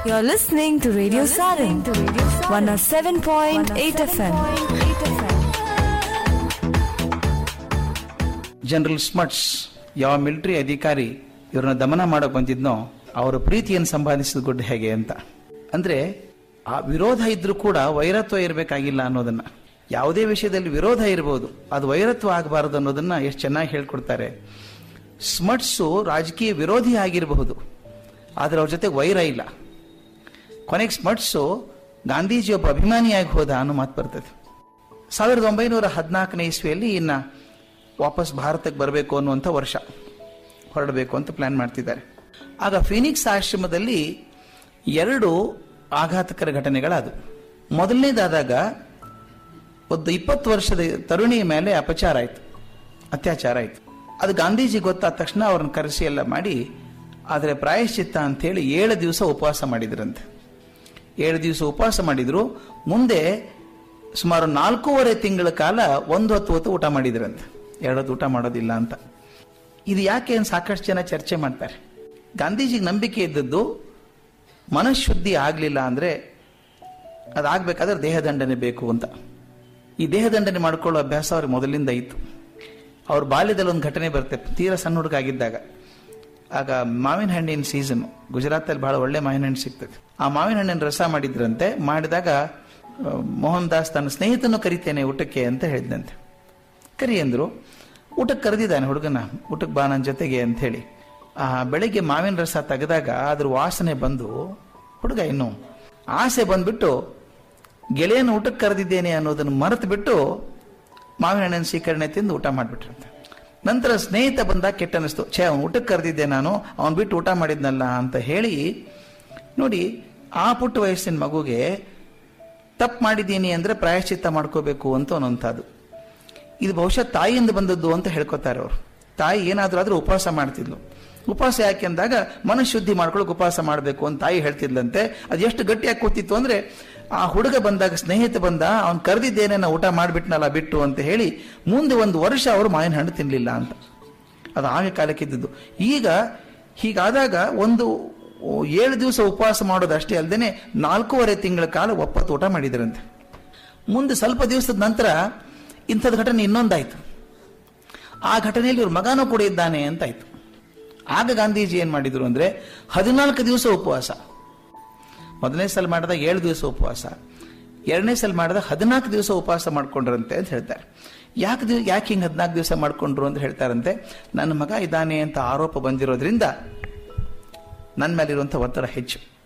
You're listening to Radio Sarin, 107.8 FM. General Smuts ಯಾವ military ಅಧಿಕಾರಿ ಇವ್ರನ್ನ ದಮನ ಮಾಡಕ್ ಬಂದಿದ್ನೋ ಅವರ ಪ್ರೀತಿಯನ್ನು ಸಂಪಾದಿಸಿದ ಗುಡ್ ಹೇಗೆ ಅಂತ ಅಂದ್ರೆ ಆ ವಿರೋಧ ಇದ್ರೂ ಕೂಡ ವೈರತ್ವ ಇರಬೇಕಾಗಿಲ್ಲ ಅನ್ನೋದನ್ನ ಯಾವುದೇ ವಿಷಯದಲ್ಲಿ ವಿರೋಧ ಇರಬಹುದು ಅದು ವೈರತ್ವ ಆಗಬಾರದು ಅನ್ನೋದನ್ನ ಎಷ್ಟು ಚೆನ್ನಾಗಿ ಹೇಳ್ಕೊಡ್ತಾರೆ ಸ್ಮಟ್ಸು ರಾಜಕೀಯ ವಿರೋಧಿ ಆಗಿರಬಹುದು ಆದ್ರೆ ಅವ್ರ ಜೊತೆ ವೈರ ಇಲ್ಲ ಕೊನೆಗೆ ಸ್ಮಟ್ಸು ಗಾಂಧೀಜಿ ಒಬ್ಬ ಅಭಿಮಾನಿಯಾಗಿ ಹೋದ ಅನ್ನೋ ಮಾತು ಬರ್ತದೆ ಸಾವಿರದ ಒಂಬೈನೂರ ಹದಿನಾಲ್ಕನೇ ಇಸ್ವಿಯಲ್ಲಿ ಇನ್ನ ವಾಪಸ್ ಭಾರತಕ್ಕೆ ಬರಬೇಕು ಅನ್ನುವಂಥ ವರ್ಷ ಹೊರಡಬೇಕು ಅಂತ ಪ್ಲಾನ್ ಮಾಡ್ತಿದ್ದಾರೆ ಆಗ ಫಿನಿಕ್ಸ್ ಆಶ್ರಮದಲ್ಲಿ ಎರಡು ಆಘಾತಕರ ಘಟನೆಗಳಾದವು ಮೊದಲನೇದಾದಾಗ ಒಂದು ಇಪ್ಪತ್ತು ವರ್ಷದ ತರುಣಿಯ ಮೇಲೆ ಅಪಚಾರ ಆಯಿತು ಅತ್ಯಾಚಾರ ಆಯಿತು ಅದು ಗಾಂಧೀಜಿ ಗೊತ್ತಾದ ತಕ್ಷಣ ಅವ್ರನ್ನ ಕರೆಸಿ ಎಲ್ಲ ಮಾಡಿ ಆದರೆ ಪ್ರಾಯಶ್ಚಿತ್ತ ಅಂತೇಳಿ ಏಳು ದಿವಸ ಉಪವಾಸ ಮಾಡಿದ್ರಂತೆ ಏಳು ದಿವಸ ಉಪವಾಸ ಮಾಡಿದ್ರು ಮುಂದೆ ಸುಮಾರು ನಾಲ್ಕೂವರೆ ತಿಂಗಳ ಕಾಲ ಒಂದು ಹೊತ್ತು ಹೊತ್ತು ಊಟ ಮಾಡಿದ್ರಂತೆ ಎರಡು ಹೊತ್ತು ಊಟ ಮಾಡೋದಿಲ್ಲ ಅಂತ ಇದು ಯಾಕೆ ಅಂತ ಸಾಕಷ್ಟು ಜನ ಚರ್ಚೆ ಮಾಡ್ತಾರೆ ಗಾಂಧೀಜಿಗೆ ನಂಬಿಕೆ ಇದ್ದದ್ದು ಮನಃಶುದ್ಧಿ ಆಗಲಿಲ್ಲ ಅಂದರೆ ಅದಾಗಬೇಕಾದ್ರೆ ದೇಹದಂಡನೆ ಬೇಕು ಅಂತ ಈ ದೇಹದಂಡನೆ ಮಾಡ್ಕೊಳ್ಳೋ ಅಭ್ಯಾಸ ಅವ್ರಿಗೆ ಮೊದಲಿಂದ ಇತ್ತು ಅವ್ರ ಬಾಲ್ಯದಲ್ಲಿ ಒಂದು ಘಟನೆ ಬರುತ್ತೆ ತೀರಾ ಸಣ್ಣ ಹುಡುಗ ಆಗಿದ್ದಾಗ ಆಗ ಮಾವಿನ ಹಣ್ಣಿನ ಸೀಸನ್ ಗುಜರಾತಲ್ಲಿ ಬಹಳ ಒಳ್ಳೆ ಮಾವಿನ ಹಣ್ಣು ಸಿಗ್ತದೆ ಆ ಮಾವಿನ ಹಣ್ಣಿನ ರಸ ಮಾಡಿದ್ರಂತೆ ಮಾಡಿದಾಗ ಆ, ಮೋಹನ್ ದಾಸ್ ತನ್ನ ಸ್ನೇಹಿತನು ಕರಿತೇನೆ ಊಟಕ್ಕೆ ಅಂತ ಹೇಳಿದಂತೆ ಕರಿ ಅಂದ್ರು ಊಟಕ್ಕೆ ಕರೆದಿದ್ದಾನೆ ಹುಡುಗನ ಊಟಕ್ಕೆ ಬಾ ನನ್ನ ಜೊತೆಗೆ ಅಂತ ಹೇಳಿ ಆ ಬೆಳಿಗ್ಗೆ ಮಾವಿನ ರಸ ತೆಗೆದಾಗ ಅದ್ರ ವಾಸನೆ ಬಂದು ಹುಡುಗ ಇನ್ನು ಆಸೆ ಬಂದ್ಬಿಟ್ಟು ಗೆಳೆಯನ ಊಟಕ್ಕೆ ಕರೆದಿದ್ದೇನೆ ಅನ್ನೋದನ್ನು ಮರೆತು ಬಿಟ್ಟು ಮಾವಿನ ಹಣ್ಣಿನ ಸ್ವೀಕರಣೆ ತಿಂದು ಊಟ ಮಾಡಿಬಿಟ್ರಂತೆ ನಂತರ ಸ್ನೇಹಿತ ಬಂದಾಗ ಕೆಟ್ಟ ಅನಿಸ್ತು ಛೇ ಅವ್ನು ಊಟಕ್ಕೆ ಕರೆದಿದ್ದೆ ನಾನು ಅವ್ನು ಬಿಟ್ಟು ಊಟ ಮಾಡಿದ್ನಲ್ಲ ಅಂತ ಹೇಳಿ ನೋಡಿ ಆ ಪುಟ್ಟ ವಯಸ್ಸಿನ ಮಗುಗೆ ತಪ್ಪು ಮಾಡಿದ್ದೀನಿ ಅಂದ್ರೆ ಪ್ರಾಯಶ್ಚಿತ್ತ ಮಾಡ್ಕೋಬೇಕು ಅಂತ ಅನ್ನೋಂಥದ್ದು ಇದು ಬಹುಶಃ ತಾಯಿಯಿಂದ ಬಂದದ್ದು ಅಂತ ಹೇಳ್ಕೊತಾರೆ ಅವರು ತಾಯಿ ಏನಾದ್ರೂ ಆದ್ರೂ ಉಪವಾಸ ಮಾಡ್ತಿದ್ಲು ಉಪವಾಸ ಯಾಕೆ ಅಂದಾಗ ಮನಃಶುದ್ಧಿ ಮಾಡ್ಕೊಳಕ್ ಉಪವಾಸ ಮಾಡಬೇಕು ಅಂತ ತಾಯಿ ಹೇಳ್ತಿದ್ಲಂತೆ ಅದು ಎಷ್ಟು ಗಟ್ಟಿಯಾಗಿ ಕೂತಿತ್ತು ಅಂದ್ರೆ ಆ ಹುಡುಗ ಬಂದಾಗ ಸ್ನೇಹಿತ ಬಂದ ಅವ್ನು ಕರೆದಿದ್ದೇನೆ ನಾ ಊಟ ಮಾಡಿಬಿಟ್ನಲ್ಲ ಬಿಟ್ಟು ಅಂತ ಹೇಳಿ ಮುಂದೆ ಒಂದು ವರ್ಷ ಅವರು ಮಾವಿನ ಹಣ್ಣು ತಿನ್ಲಿಲ್ಲ ಅಂತ ಅದು ಆಗ ಕಾಲಕ್ಕೆ ಇದ್ದದ್ದು ಈಗ ಹೀಗಾದಾಗ ಒಂದು ಏಳು ದಿವಸ ಉಪವಾಸ ಮಾಡೋದು ಅಷ್ಟೇ ಅಲ್ಲದೆ ನಾಲ್ಕೂವರೆ ತಿಂಗಳ ಕಾಲ ಒಪ್ಪತ್ತು ಊಟ ಮಾಡಿದ್ರಂತೆ ಮುಂದೆ ಸ್ವಲ್ಪ ದಿವಸದ ನಂತರ ಇಂಥದ್ದು ಘಟನೆ ಇನ್ನೊಂದಾಯ್ತು ಆ ಘಟನೆಯಲ್ಲಿ ಇವ್ರ ಮಗನೂ ಕೂಡ ಇದ್ದಾನೆ ಅಂತಾಯ್ತು ಆಗ ಗಾಂಧೀಜಿ ಏನ್ ಮಾಡಿದ್ರು ಅಂದ್ರೆ ಹದಿನಾಲ್ಕು ದಿವಸ ಉಪವಾಸ ಮೊದಲನೇ ಸಲ ಮಾಡಿದ ಏಳು ದಿವಸ ಉಪವಾಸ ಎರಡನೇ ಸಲ ಮಾಡಿದ ಹದಿನಾಲ್ಕು ದಿವಸ ಉಪವಾಸ ಮಾಡ್ಕೊಂಡ್ರಂತೆ ಅಂತ ಹೇಳ್ತಾರೆ ಯಾಕೆ ದಿವ ಯಾಕೆ ಹಿಂಗೆ ಹದಿನಾಲ್ಕು ದಿವಸ ಮಾಡ್ಕೊಂಡ್ರು ಅಂತ ಹೇಳ್ತಾರಂತೆ ನನ್ನ ಮಗ ಇದ್ದಾನೆ ಅಂತ ಆರೋಪ ಬಂದಿರೋದ್ರಿಂದ ನನ್ನ ಮೇಲಿರುವಂಥ ಒತ್ತಡ ಹೆಚ್ಚು